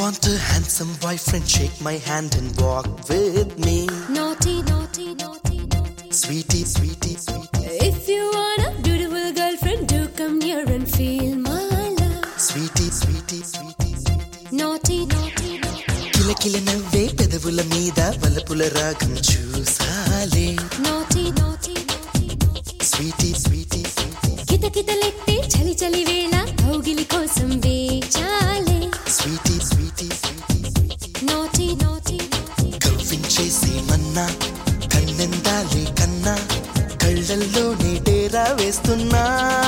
want a handsome boyfriend, shake my hand and walk with me. Naughty, naughty, naughty, naughty. Sweetie, sweetie, sweetie, If you want a beautiful girlfriend, do come near and feel my love. sweetie, sweetie, sweetie, sweetie. Naughty, naughty, naughty. కిలకిల నవ్వే పెదవుల మీద వలపుల రాగం చూసాలే Naughty, naughty, naughty, naughty. Sweetie Sweety sweetie కితకితలెట్టే చలి చలి వేళ కౌగిలి కోసం వేచాలే sweetie sweetie sweetie sweetie Naughty, naughty, naughty. కవ్వించేసి మన్నా కన్నెందాలే కన్నా కళ్ళల్లోనే డేరా వేస్తున్నా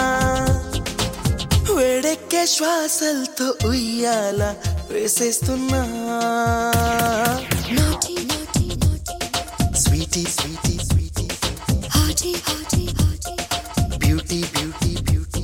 వేడెక్కే శ్వాసలతో ఉయ్యాల వేసేస్తున్నా Naughty, naughty, naughty. Sweetie Sweety sweetie Hearty, hearty, hearty. Beauty beauty beauty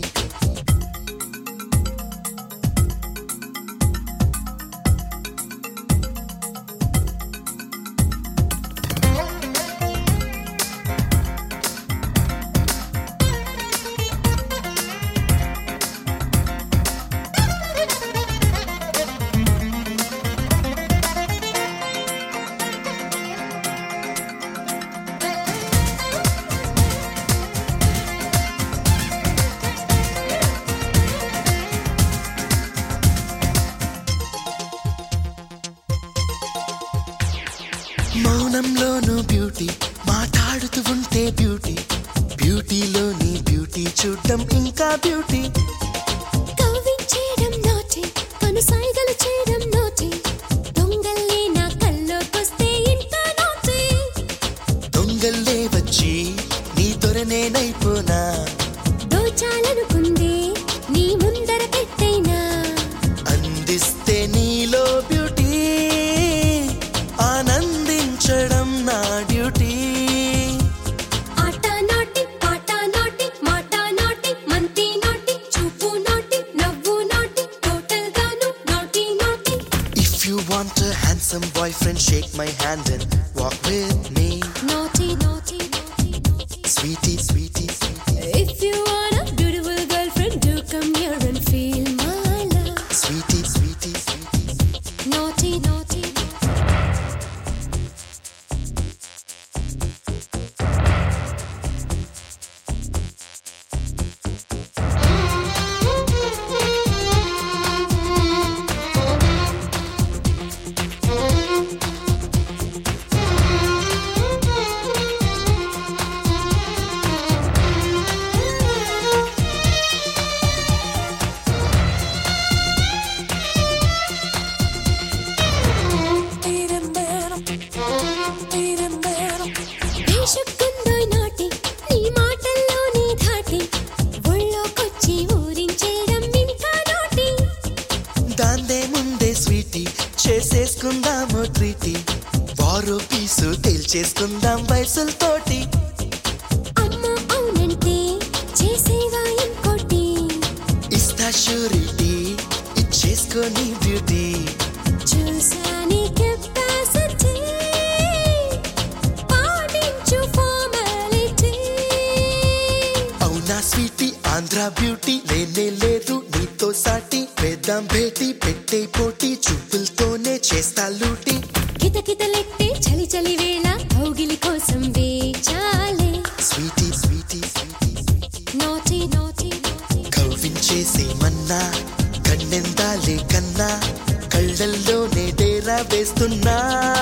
మౌనంలోను బ్యూటీ మాట్లాడుతూ ఉంటే బ్యూటీ బ్యూటీలోని బ్యూటీ చూడడం ఇంకా బ్యూటీ కవ్వించేయడం naughty, కనుసైగలు చేయడం naughty. దొంగల్లే నా కల్లోకొస్తే ఇంకా naughty. దొంగల్లే వచ్చి నీ దొరనేనైపోనా దోచాలనుకుంది నీ ముందర పెట్టైనా అందిస్తే నీలో బ్యూటీ ఆనందించడం నా డ్యూటీ ఆట నాటి పాట నాటి మాట నాటి మంతి నాటి చూపు నాటి నవ్వు నాటి టోటల్ గాను naughty naughty if you want handsome boy friend shake my hand and walk with me naughty naughty naughty naughty sweetie sweetie sweetie if you want a beautiful girlfriend do come here and feel my love sweetie Sweety sweetie naughty naughty naughty వేషక్కుందోయ్ naughty నీ మాటల్లోని ధాటి ఒళ్ళోకొచ్చి ఊరించేయడం ఇంకా నాటి దాందే ముందే Sweety చేసేసుకుందాము treaty వారో పీసు తేల్చేసుకుందాం వయసులతోటి అమ్మ అవునంటే చేసేవా ఇంకోటి ఇస్తా షూరిటీ ఇచ్చేసుకొని బ్యూటీ చూసాని కెపాసిటీ పాటించు ఫార్మాలిటీ అవునా స్వీటీ ఆంధ్ర బ్యూటీ లేనే లేదు నీతో సాటి వేద్దాం భేటీ పెట్టే పోటీ చూపులతోనే చేస్తా లూటీ కితకితలెట్టే చలి చలి వేళ కౌగిలి కోసం వేచాలే sweetie sweetie sweetie sweetie naughty naughty నాటి కవ్వించేసి మన్నా కన్నెందాలే కన్నా కళ్ళల్లోనే డేరా వేస్తున్నా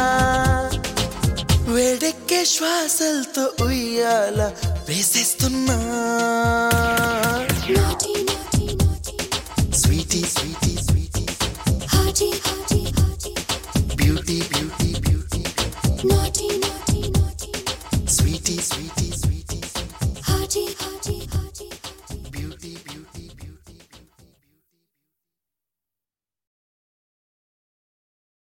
వేడెక్కే శ్వాసలతో ఉయ్యాల వేసేస్తున్నా naughty naughty naughty sweetie sweetie sweety హాజీ హాజీ హాజీ బ్యూటీ బ్యూటీ